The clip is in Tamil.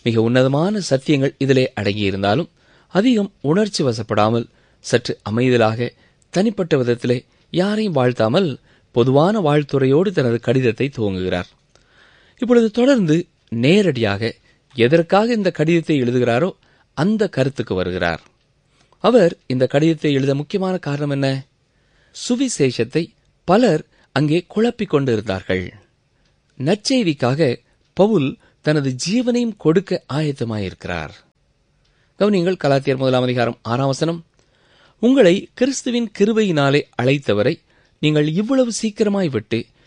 மிக உன்னதமான சத்தியங்கள் இதிலே அடங்கியிருந்தாலும் அதிகம் உணர்ச்சி வசப்படாமல் சற்று அமைதலாக தனிப்பட்ட விதத்திலே யாரையும் வாழ்த்தாமல் பொதுவான வாழ்த்துறையோடு தனது கடிதத்தை துவங்குகிறார் இப்பொழுது தொடர்ந்து நேரடியாக எதற்காக இந்த கடிதத்தை எழுதுகிறாரோ அந்த கருத்துக்கு வருகிறார் அவர் இந்த கடிதத்தை எழுத முக்கியமான காரணம் என்ன சுவிசேஷத்தை பலர் அங்கே குழப்பிக் கொண்டிருந்தார்கள் நற்செய்திக்காக பவுல் தனது ஜீவனையும் கொடுக்க ஆயத்தமாயிருக்கிறார் கவனியங்கள் கலாத்தியர் முதலாம் அதிகாரம் ஆறாம் வசனம் உங்களை கிறிஸ்துவின் கிருபையினாலே அழைத்தவரை நீங்கள் இவ்வளவு சீக்கிரமாய் விட்டு